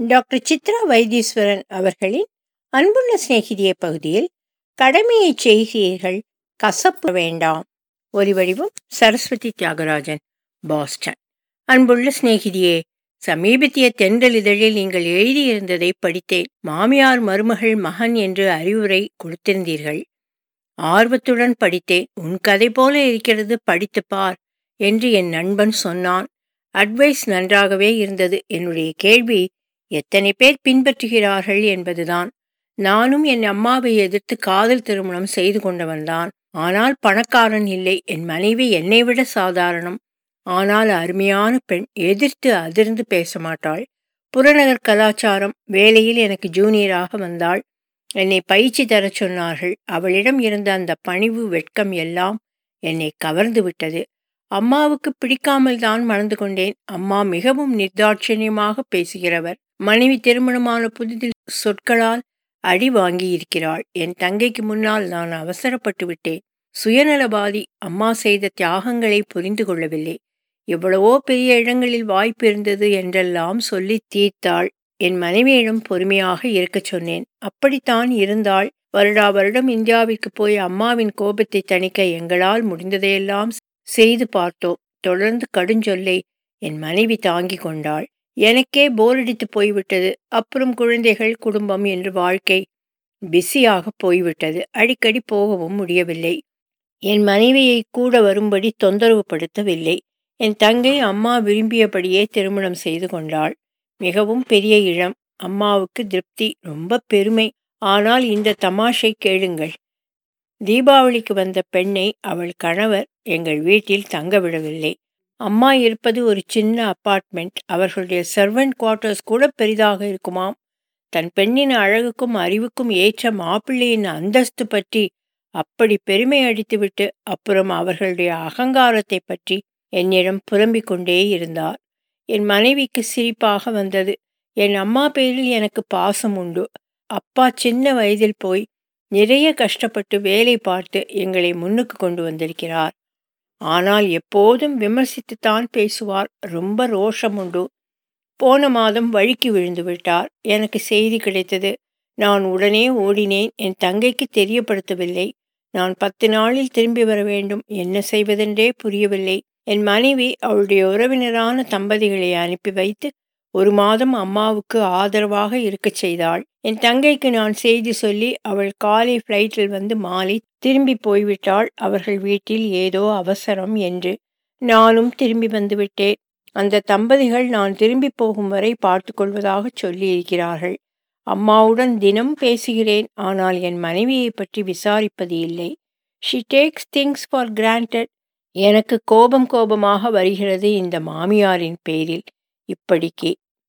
doctor Chitra Vaitheeswaran அவர்களின் அன்புள்ள சிநேகிதிய பகுதியில் கடமையை செய்கிறீர்கள் கசப்பு வேண்டாம் ஒலிவடிவம் சரஸ்வதி தியாகராஜன் பாஸ்டன் அன்புள்ள சிநேகிதியே சமீபத்திய தென்றல் இதழில் நீங்கள் எழுதியிருந்ததை படித்தேன் மாமியார் மருமகள் மகன் என்று அறிவுரை கொடுத்திருந்தீர்கள் ஆர்வத்துடன் படித்தேன் உன் கதை போல இருக்கிறது படித்து பார் என்று என் நண்பன் சொன்னான் அட்வைஸ் நன்றாகவே இருந்தது என்னுடைய கேள்வி எத்தனை பேர் பின்பற்றுகிறார்கள் என்பதுதான் நானும் என் அம்மாவை எதிர்த்து காதல் திருமணம் செய்து கொண்டவன்தான் ஆனால் பணக்காரன் இல்லை என் மனைவி என்னை விட சாதாரணம் ஆனால் அருமையான பெண் எதிர்த்து அதிர்ந்து பேச மாட்டாள் புறநகர் கலாச்சாரம் வேலையில் எனக்கு ஜூனியராக வந்தாள் என்னை பயிற்சி தரச் சொன்னார்கள் அவளிடம் இருந்த அந்த பணிவு வெட்கம் எல்லாம் என்னை கவர்ந்து விட்டது அம்மாவுக்கு பிடிக்காமல் தான் மணந்து கொண்டேன் அம்மா மிகவும் நிர்தாட்சணியமாக பேசுகிறவர் மனைவி திருமணமான புதிதில் சொற்களால் அடி வாங்கி இருக்கிறாள் என் தங்கைக்கு முன்னால் நான் அவசரப்பட்டு விட்டேன் சுயநலவாதி அம்மா செய்த தியாகங்களை புரிந்து கொள்ளவில்லை எவ்வளவோ பெரிய இடங்களில் வாய்ப்பு இருந்தது என்றெல்லாம் சொல்லி தீர்த்தாள் என் மனைவியிடம் பொறுமையாக இருக்கச் சொன்னேன் அப்படித்தான் இருந்தாள் வருடா வருடம் இந்தியாவிற்கு போய் அம்மாவின் கோபத்தை தணிக்க எங்களால் முடிந்ததையெல்லாம் செய்து பார்த்தோம் தொடர்ந்து கடுஞ்சொல்லை என் மனைவி தாங்கி கொண்டாள் எனக்கே போரடித்து போய்விட்டது அப்புறம் குழந்தைகள் குடும்பம் என்று வாழ்க்கை பிஸியாக போய்விட்டது அடிக்கடி போகவும் முடியவில்லை என் மனைவியை கூட வரும்படி தொந்தரவு படுத்தவில்லை என் தங்கை அம்மா விரும்பியபடியே திருமணம் செய்து கொண்டாள் மிகவும் பெரிய இளம் அம்மாவுக்கு திருப்தி ரொம்ப பெருமை ஆனால் இந்த தமாஷை கேளுங்கள் தீபாவளிக்கு வந்த பெண்ணை அவள் கணவர் எங்கள் வீட்டில் தங்க விடவில்லை அம்மா இருப்பது ஒரு சின்ன அப்பார்ட்மெண்ட் அவர்களுடைய சர்வெண்ட் குவார்ட்டர்ஸ் கூட பெரிதாக இருக்குமாம் தன் பெண்ணின் அழகுக்கும் அறிவுக்கும் ஏற்ற மாப்பிள்ளையின் அந்தஸ்து பற்றி அப்படி பெருமை அடித்துவிட்டு அப்புறம் அவர்களுடைய அகங்காரத்தை பற்றி என்னிடம் புலம்பிக் கொண்டே இருந்தார் என் மனைவிக்கு சிரிப்பாக வந்தது என் அம்மா பேரில் எனக்கு பாசம் உண்டு அப்பா சின்ன வயதில் போய் நிறைய கஷ்டப்பட்டு வேலை பார்த்து எங்களை முன்னுக்கு கொண்டு வந்திருக்கிறார் ஆனால் எப்போதும் விமர்சித்துத்தான் பேசுவார் ரொம்ப ரோஷம் உண்டு போன மாதம் வழுக்கி விழுந்து விட்டார் எனக்கு செய்தி கிடைத்தது நான் உடனே ஓடினேன் என் தங்கைக்கு தெரியப்படுத்தவில்லை நான் பத்து நாளில் திரும்பி வர வேண்டும் என்ன செய்வதென்றே புரியவில்லை என் மனைவி அவளுடைய உறவினரான தம்பதிகளை அனுப்பி வைத்து ஒரு மாதம் அம்மாவுக்கு ஆதரவாக இருக்கச் செய்தாள் என் தங்கைக்கு நான் செய்தி சொல்லி அவள் காலை ஃப்ளைட்டில் வந்து மாலை திரும்பி போய்விட்டாள் அவர்கள் வீட்டில் ஏதோ அவசரம் என்று நானும் திரும்பி வந்துவிட்டேன் அந்த தம்பதிகள் நான் திரும்பி போகும் வரை பார்த்து கொள்வதாக சொல்லியிருக்கிறார்கள் அம்மாவுடன் தினம் பேசுகிறேன் ஆனால் என் மனைவியை பற்றி விசாரிப்பது இல்லை she takes things for granted எனக்கு கோபம் கோபமாக வருகிறது இந்த மாமியாரின் பேரில் இப்படிக்கு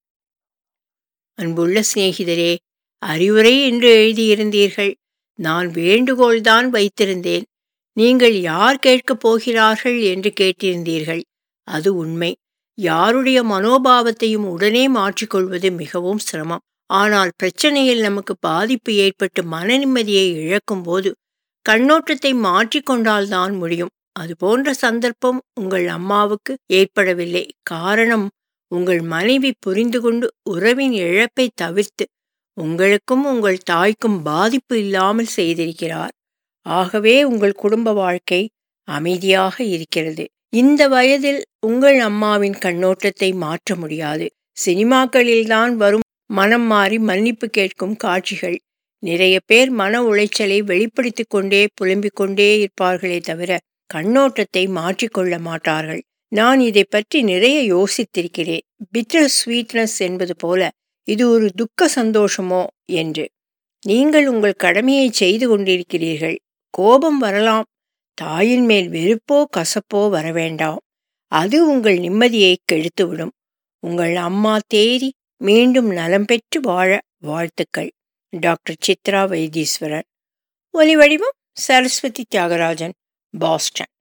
அன்புள்ள சிநேகிதரே அறிவுரை என்று எழுதியிருந்தீர்கள் நான் வேண்டுகோள்தான் வைத்திருந்தேன் நீங்கள் யார் கேட்கப் போகிறார்கள் என்று கேட்டிருந்தீர்கள் அது உண்மை யாருடைய மனோபாவத்தையும் உடனே மாற்றிக்கொள்வது மிகவும் சிரமம் ஆனால் பிரச்சனையில் நமக்கு பாதிப்பு ஏற்பட்டு மன நிம்மதியை இழக்கும் போது கண்ணோட்டத்தை மாற்றிக்கொண்டால்தான் முடியும் அது போன்ற சந்தர்ப்பம் உங்கள் அம்மாவுக்கு ஏற்படவில்லை காரணம் உங்கள் மனைவி புரிந்து கொண்டு உறவின் இழப்பை தவிர்த்து உங்களுக்கும் உங்கள் தாய்க்கும் பாதிப்பு இல்லாமல் செய்திருக்கிறார் ஆகவே உங்கள் குடும்ப வாழ்க்கை அமைதியாக இருக்கிறது இந்த வயதில் உங்கள் அம்மாவின் கண்ணோட்டத்தை மாற்ற முடியாது சினிமாக்களில்தான் வரும் மனம் மாறி மன்னிப்பு கேட்கும் காட்சிகள் நிறைய பேர் மன உளைச்சலை வெளிப்படுத்திக் கொண்டே புலம்பிக் கொண்டே இருப்பார்களே தவிர கண்ணோட்டத்தை மாற்றிக்கொள்ள மாட்டார்கள் நான் இதை பற்றி நிறைய யோசித்திருக்கிறேன் பிட்டர் ஸ்வீட்னஸ் என்பது போல இது ஒரு துக்க சந்தோஷமோ என்று நீங்கள் உங்கள் கடமையை செய்து கொண்டிருக்கிறீர்கள் கோபம் வரலாம் தாயின் மேல் வெறுப்போ கசப்போ வர வேண்டாம் அது உங்கள் நிம்மதியை கெடுத்துவிடும் உங்கள் அம்மா தேறி மீண்டும் நலம் பெற்று வாழ வாழ்த்துக்கள் டாக்டர் சித்ரா வைத்தீஸ்வரன் ஒலி வடிவம் சரஸ்வதி தியாகராஜன் பாஸ்டன்